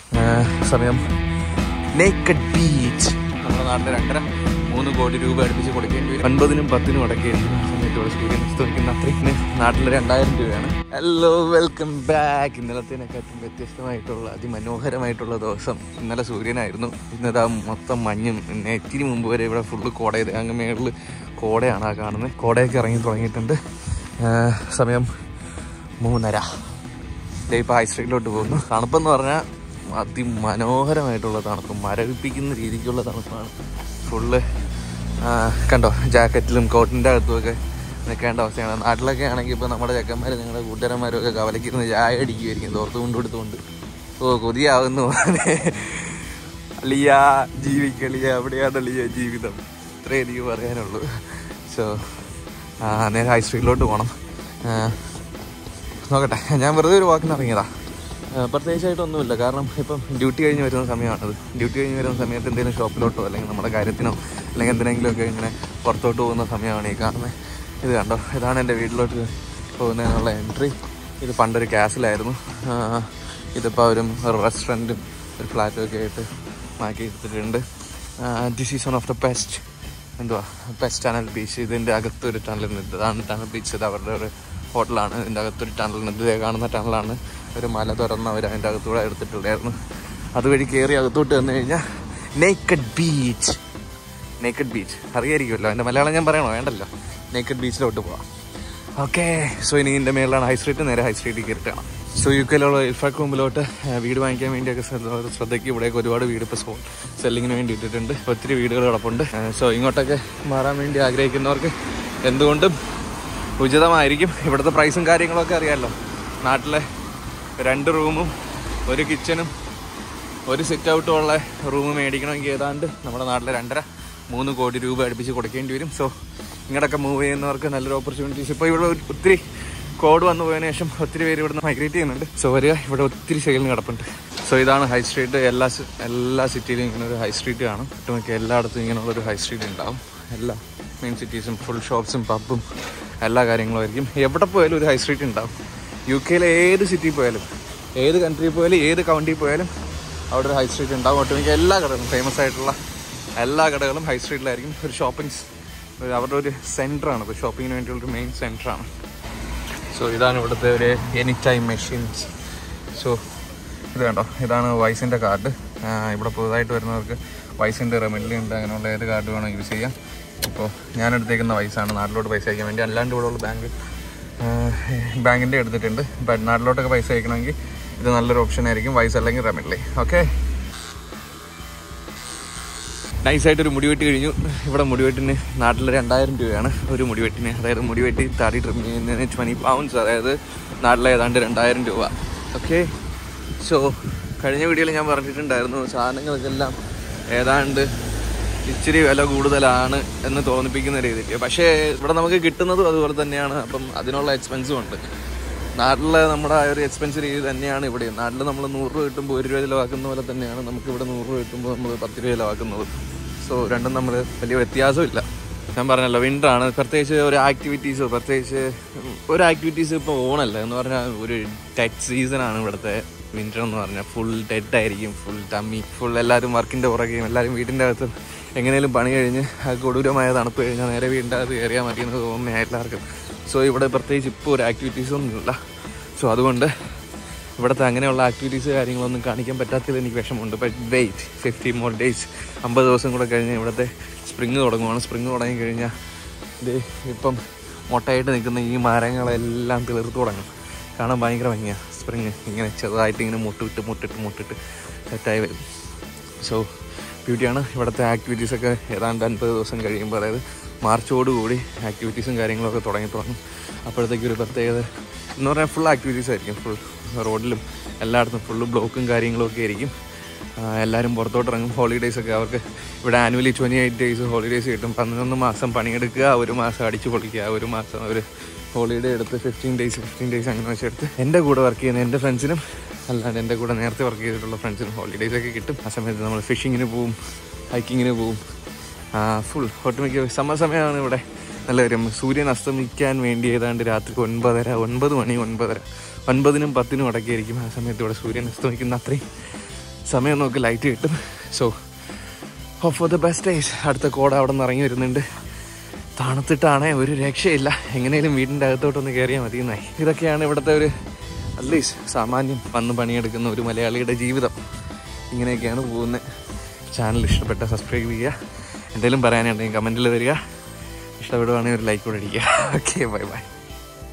സമയം naked beach നമ്മുടെ നാട്ടിലെ രണ്ടര മൂന്ന് കോടി രൂപ അടുപ്പിച്ച് കൊടുക്കേണ്ടി വരും ഒൻപതിനും പത്തിനും അടക്കുകയായിരിക്കും ആ സമയത്ത് ഇവിടെ സൂര്യൻ അസ്തമിക്കുന്ന അത്രയും നാട്ടിലെ രണ്ടായിരം രൂപയാണ് ഹലോ വെൽക്കം ബാക്ക് ഇന്നലത്തേനെക്കാട്ടും വ്യത്യസ്തമായിട്ടുള്ള അതിമനോഹരമായിട്ടുള്ള ദിവസം ഇന്നലെ സൂര്യനായിരുന്നു ഇന്നതാ മൊത്തം മഞ്ഞും പിന്നെ ഇത്തിരി മുമ്പ് വരെ ഇവിടെ ഫുള്ള് കോടയത് അങ്ങ് മേളിൽ കോടയാണ് ആ കാണുന്നത് കോടയൊക്കെ ഇറങ്ങി തുടങ്ങിയിട്ടുണ്ട് ആ, സമയം മൂന്നര ദേ ഇപ്പോൾ ഹൈ സ്ട്രീറ്റിലോട്ട് പോകുന്നു തണുപ്പെന്ന് പറഞ്ഞാൽ അതിമനോഹരമായിട്ടുള്ള തണുപ്പ് മരവിപ്പിക്കുന്ന രീതിക്കുള്ള തണുപ്പാണ് ഫുള്ള് കണ്ടോ ജാക്കറ്റിലും കോട്ടിൻ്റെ അകത്തുമൊക്കെ നിൽക്കേണ്ട അവസ്ഥയാണ് നാട്ടിലൊക്കെ ആണെങ്കിൽ ഇപ്പോൾ നമ്മുടെ ചെക്കന്മാർ ഞങ്ങളുടെ കൂട്ടുകാരന്മാരും ഒക്കെ കവലക്കിരുന്ന് ചായ അടിക്കുമായിരിക്കും തോർത്ത് കൊണ്ടുകൊടുത്തുകൊണ്ട് ഓ കൊതിയാവുന്നു അളിയ ജീവിക്കളിയ അവിടെയാണ് അളിയ ജീവിതം ഇത്രയേ എനിക്ക് പറയാനുള്ളൂ സോ നേരെ ഹൈ സ്ട്രീറ്റിലോട്ട് പോകണം ആ, നോക്കട്ടെ ഞാൻ വെറുതെ ഒരു വാക്കിന് ഇറങ്ങിയതാ ആ, പ്രത്യേകിച്ചായിട്ടൊന്നുമില്ല കാരണം ഇപ്പം ഡ്യൂട്ടി കഴിഞ്ഞ് വരുന്ന സമയമാണത് ഡ്യൂട്ടി കഴിഞ്ഞ് വരുന്ന സമയത്ത് എന്തെങ്കിലും ഷോപ്പിലോട്ടോ അല്ലെങ്കിൽ നമ്മുടെ കാര്യത്തിനോ അല്ലെങ്കിൽ എന്തിനെങ്കിലുമൊക്കെ ഇങ്ങനെ പുറത്തോട്ട് പോകുന്ന സമയമാണ് ഈ കാണുന്നത് ഇത് കണ്ടോ ഇതാണ് എൻ്റെ വീട്ടിലോട്ട് പോകുന്നതിനുള്ള എൻട്രി ഇത് പണ്ടൊരു ക്യാസിലായിരുന്നു ഇതിപ്പോൾ ഒരു റെസ്റ്റോറൻറ്റും ഒരു ഫ്ലാറ്റും ഒക്കെ ആയിട്ട് മാറ്റി എടുത്തിട്ടുണ്ട് this is one of the best എന്തുവാ ബെസ്റ്റ് ടണൽ ബീച്ച് ഇതിൻ്റെ അകത്തൊരു ടണൽ ഉണ്ട് ഇതാണ് ടണൽ ബീച്ച് ഇത് അവരുടെ ഒരു ഹോട്ടലാണ് ഇതിൻ്റെ അകത്തൊരു ടണൽ ഉണ്ട് ഇത് കാണുന്ന ടണലാണ് ഒരു മല തുറന്ന് അവർ അതിൻ്റെ അകത്തൂടെ എടുത്തിട്ടുണ്ടായിരുന്നു അതുവഴി കയറി അകത്തോട്ട് വന്നു കഴിഞ്ഞാൽ നേക്കഡ് ബീച്ച് നേക്കഡ് ബീച്ച് അറിയായിരിക്കുമല്ലോ എൻ്റെ മലയാളം ഞാൻ പറയണോ വേണ്ടല്ലോ നേക്കഡ് ബീച്ചിലോട്ട് പോവാം ഓക്കെ സോ ഇനി ഇതിൻ്റെ മേളിലാണ് ഹൈ സ്ട്രീറ്റ് നേരെ ഹൈ സ്ട്രീറ്റിൽ കയറിയിട്ടാണ് സോ യു കെയിലുള്ള ഇൽഫാക്ക് മുമ്പിലോട്ട് വീട് വാങ്ങിക്കാൻ വേണ്ടിയൊക്കെ ശ്രദ്ധ- ശ്രദ്ധയ്ക്ക് ഇവിടേക്ക് ഒരുപാട് വീട് ഇപ്പോൾ സോ സെല്ലിങ്ങിന് വേണ്ടി ഇട്ടിട്ടുണ്ട് ഒത്തിരി വീടുകൾ കിടപ്പുണ്ട് സോ ഇങ്ങോട്ടൊക്കെ മാറാൻ വേണ്ടി ആഗ്രഹിക്കുന്നവർക്ക് എന്തുകൊണ്ടും ഉചിതമായിരിക്കും ഇവിടുത്തെ പ്രൈസും കാര്യങ്ങളൊക്കെ അറിയാമല്ലോ നാട്ടിലെ രണ്ട് റൂമും ഒരു കിച്ചണും ഒരു സിറ്റ് ഔട്ടും ഉള്ള റൂം മേടിക്കണമെങ്കിൽ ഏതാണ്ട് നമ്മുടെ നാട്ടിലെ രണ്ടര മൂന്ന് കോടി രൂപ അടുപ്പിച്ച് കൊടുക്കേണ്ടി വരും സോ ഇങ്ങോട്ടൊക്കെ മൂവ് ചെയ്യുന്നവർക്ക് നല്ലൊരു ഓപ്പർച്യൂണിറ്റീസ് ഇപ്പോൾ ഇവിടെ ഒരു- ഒത്തിരി കോഡ് വന്നു പോയതിനു ശേഷം ഒത്തിരി പേര് ഇവിടുന്ന് മൈഗ്രേറ്റ് ചെയ്യുന്നുണ്ട് സോ വരിക ഇവിടെ ഒത്തിരി സെയിലിന് കിടപ്പുണ്ട് സോ ഇതാണ് ഹൈ സ്ട്രീറ്റ് എല്ലാ സി- എല്ലാ സിറ്റിയിലും ഇങ്ങനെ ഒരു ഹൈ സ്ട്രീറ്റ് കാണും ഒട്ടുമിക്ക എല്ലായിടത്തും ഇങ്ങനെയുള്ള ഒരു ഹൈ സ്ട്രീറ്റ് ഉണ്ടാവും എല്ലാ മെയിൻ സിറ്റീസും ഫുൾ ഷോപ്സും പബ്ബും എല്ലാ കാര്യങ്ങളും ആയിരിക്കും എവിടെ പോയാലും ഒരു ഹൈ സ്ട്രീറ്റ് ഉണ്ടാവും യു കെയിലെ ഏത് സിറ്റിയിൽ പോയാലും ഏത് കൺട്രിയിൽ പോയാലും ഏത് കൗണ്ടിയിൽ പോയാലും അവിടെ ഒരു ഹൈ സ്ട്രീറ്റ് ഉണ്ടാവും ഒട്ടുമിക്ക എല്ലാ കടകളും ഫേമസ് ആയിട്ടുള്ള എല്ലാ കടകളും ഹൈ സ്ട്രീറ്റിലായിരിക്കും ഒരു ഷോപ്പിംഗ് അവരുടെ ഒരു സെൻറ്ററാണ് ഇപ്പോൾ ഷോപ്പിങ്ങിന് വേണ്ടിയുള്ളൊരു മെയിൻ സെൻറ്ററാണ് സോ ഇതാണ് ഇവിടുത്തെ ഒരു എനി ടൈം മെഷീൻസ് സോ ഇത് കണ്ടോ ഇതാണ് വൈസിൻ്റെ കാർഡ് ഇവിടെ പുതുതായിട്ട് വരുന്നവർക്ക് വൈസിൻ്റെ റെമിഡി ഉണ്ട് അങ്ങനെയുള്ള ഏത് കാർഡ് വേണോ യൂസ് ചെയ്യാം ഇപ്പോൾ ഞാൻ എടുത്തേക്കുന്ന വൈസാണ് നാട്ടിലോട്ട് പൈസ അയക്കാൻ വേണ്ടി അല്ലാണ്ട് ഇവിടെ ഉള്ള ബാങ്ക് ബാങ്കിൻ്റെ എടുത്തിട്ടുണ്ട് ബട്ട് നാട്ടിലോട്ടൊക്കെ പൈസ അയക്കണമെങ്കിൽ ഇത് നല്ലൊരു ഓപ്ഷൻ ആയിരിക്കും വൈസ് അല്ലെങ്കിൽ റെമിഡ്ലി ഓക്കെ നൈസായിട്ട് ഒരു മുടിവെട്ടി കഴിഞ്ഞു ഇവിടെ മുടിവെട്ടിന് നാട്ടിൽ രണ്ടായിരം രൂപയാണ് ഒരു മുടിവെട്ടിന് അതായത് മുടിവെട്ടി താടി ട്രിം ചെയ്യുന്നതിന് ട്വൻറ്റി പൗണ്ട്സ് അതായത് നാട്ടിലെ ഏതാണ്ട് രണ്ടായിരം രൂപ ഓക്കെ സോ കഴിഞ്ഞ വീഡിയോയിൽ ഞാൻ പറഞ്ഞിട്ടുണ്ടായിരുന്നു സാധനങ്ങൾക്കെല്ലാം ഏതാണ്ട് ഇച്ചിരി വില കൂടുതലാണ് എന്ന് തോന്നിപ്പിക്കുന്ന രീതിയിൽ പക്ഷേ ഇവിടെ നമുക്ക് കിട്ടുന്നതും അതുപോലെ തന്നെയാണ് അപ്പം അതിനുള്ള എക്സ്പെൻസും ഉണ്ട് നാട്ടിലെ നമ്മുടെ ആ ഒരു എക്സ്പെൻസ് രീതി തന്നെയാണ് ഇവിടെ നാട്ടിൽ നമ്മൾ നൂറ് രൂപ കിട്ടുമ്പോൾ ഒരു രൂപ ചിലവാക്കുന്ന പോലെ തന്നെയാണ് നമുക്ക് ഇവിടെ നൂറ് രൂപ കിട്ടുമ്പോൾ നമ്മൾ പത്ത് രൂപ ചിലവാക്കുന്നത് സോ രണ്ടും നമ്മൾ വലിയ വ്യത്യാസമില്ല ഞാൻ പറഞ്ഞല്ലോ വിൻ്റർ ആണ് പ്രത്യേകിച്ച് ഒരു ആക്ടിവിറ്റീസ് പ്രത്യേകിച്ച് ഒരു ആക്ടിവിറ്റീസ് ഇപ്പോൾ ഓണല്ല എന്ന് പറഞ്ഞാൽ ഒരു ടെറ്റ് സീസണാണ് ഇവിടുത്തെ വിൻ്റർ എന്ന് പറഞ്ഞാൽ ഫുൾ ടെറ്റ് ആയിരിക്കും ഫുൾ ടമ്മി ഫുൾ എല്ലാവരും വർക്കിൻ്റെ പുറകെയും എല്ലാവരും വീട്ടിൻ്റെ അകത്ത് എങ്ങനെയും പണി കഴിഞ്ഞ് ആ കൊടൂരമായ തണുപ്പ് കഴിഞ്ഞാൽ നേരെ വീടിൻ്റെ അകത്ത് കയറിയാൽ മതി എന്ന് തോന്നുന്ന എല്ലാവർക്കും സോ ഇവിടെ പ്രത്യേകിച്ച് ഇപ്പോൾ ഒരു ആക്ടിവിറ്റീസ് ഒന്നുമില്ല സോ അതുകൊണ്ട് ഇവിടുത്തെ അങ്ങനെയുള്ള ആക്ടിവിറ്റീസ് കാര്യങ്ങളൊന്നും കാണിക്കാൻ പറ്റാത്തതിൽ എനിക്ക് വിഷമമുണ്ട് but wait fifty more days അമ്പത് ദിവസം കൂടെ കഴിഞ്ഞ് ഇവിടുത്തെ സ്പ്രിങ് തുടങ്ങുവാണ് സ്പ്രിങ് തുടങ്ങി കഴിഞ്ഞാൽ ഇത് ഇപ്പം മുട്ടയായിട്ട് നിൽക്കുന്ന ഈ മരങ്ങളെല്ലാം തീർത്ത് തുടങ്ങും കാണാൻ ഭയങ്കര ഭംഗിയാണ് സ്പ്രിങ് ഇങ്ങനെ ചെറുതായിട്ട് ഇങ്ങനെ മുട്ടിട്ട് മുട്ടിട്ട് മുട്ടിട്ട് സെറ്റായി വരും സോ ബ്യൂട്ടിയാണ് ഇവിടുത്തെ ആക്ടിവിറ്റീസൊക്കെ ഏതാണ്ട് അൻപത് ദിവസം കഴിയുമ്പോൾ അതായത് മാർച്ചോടുകൂടി ആക്ടിവിറ്റീസും കാര്യങ്ങളൊക്കെ തുടങ്ങി തുടങ്ങും അപ്പോഴത്തേക്ക് ഒരു പ്രത്യേകത എന്ന് പറഞ്ഞാൽ ഫുൾ ആക്ടിവിറ്റീസ് ആയിരിക്കും ഫുൾ റോഡിലും എല്ലായിടത്തും ഫുള്ള് ബ്ലോക്കും കാര്യങ്ങളും ഒക്കെ ആയിരിക്കും ആ, എല്ലാവരും പുറത്തോട്ട് ഇറങ്ങും ഹോളിഡേയ്സ് ഒക്കെ അവർക്ക് ഇവിടെ annually twenty eight days holidays കിട്ടും പതിനൊന്ന് മാസം പണിയെടുക്കുക ഒരു മാസം അടിച്ചു പൊളിക്കുക ഒരു മാസം ഒരു ഹോളിഡേ എടുത്ത് ഫിഫ്റ്റീൻ ഡേയ്സ് ഫിഫ്റ്റീൻ ഡേയ്സ് അങ്ങനെ വെച്ചെടുത്ത് എൻ്റെ കൂടെ വർക്ക് ചെയ്യുന്ന എൻ്റെ ഫ്രണ്ട്സിനും അല്ലാണ്ട് എൻ്റെ കൂടെ നേരത്തെ വർക്ക് ചെയ്തിട്ടുള്ള ഫ്രണ്ട്സിനും ഹോളിഡേയ്സ് ഒക്കെ കിട്ടും ആ സമയത്ത് നമ്മൾ ഫിഷിങ്ങിന് പോവും ഹൈക്കിങ്ങിന് പോവും ഫുൾ ഒട്ടുമിക്ക സമ്മർ സമയമാണ് ഇവിടെ നല്ല കാര്യം സൂര്യൻ അസ്തമിക്കാൻ വേണ്ടി ഏതാണ്ട് രാത്രി ഒൻപതര ഒൻപത് മണി ഒൻപതര ഒൻപതിനും പത്തിനും ഇടയ്ക്കായിരിക്കും ആ സമയത്ത് ഇവിടെ സൂര്യൻ അസ്തമിക്കുന്ന അത്രയും സമയം നോക്കി ലൈറ്റ് കിട്ടും so hope for the best days അടുത്ത കോട അവിടെ നിന്ന് ഇറങ്ങി വരുന്നുണ്ട് തണുത്തിട്ടാണേ ഒരു രക്ഷയില്ല എങ്ങനെയും വീടിൻ്റെ അകത്തോട്ടൊന്ന് കയറിയാൽ മതി എന്നായി ഇതൊക്കെയാണ് ഇവിടുത്തെ ഒരു അറ്റ്ലീസ്റ്റ് സാമാന്യം വന്ന് പണിയെടുക്കുന്ന ഒരു മലയാളിയുടെ ജീവിതം ഇങ്ങനെയൊക്കെയാണ് പോകുന്നത് ചാനൽ ഇഷ്ടപ്പെട്ട സബ്സ്ക്രൈബ് ചെയ്യുക എന്തെങ്കിലും പറയാനുണ്ടെങ്കിൽ കമൻറ്റിൽ തരിക ഇഷ്ടപ്പെടുവാണെങ്കിൽ ഒരു ലൈക്ക് കൂടെ അടിക്കുക ഓക്കെ ബൈ ബൈ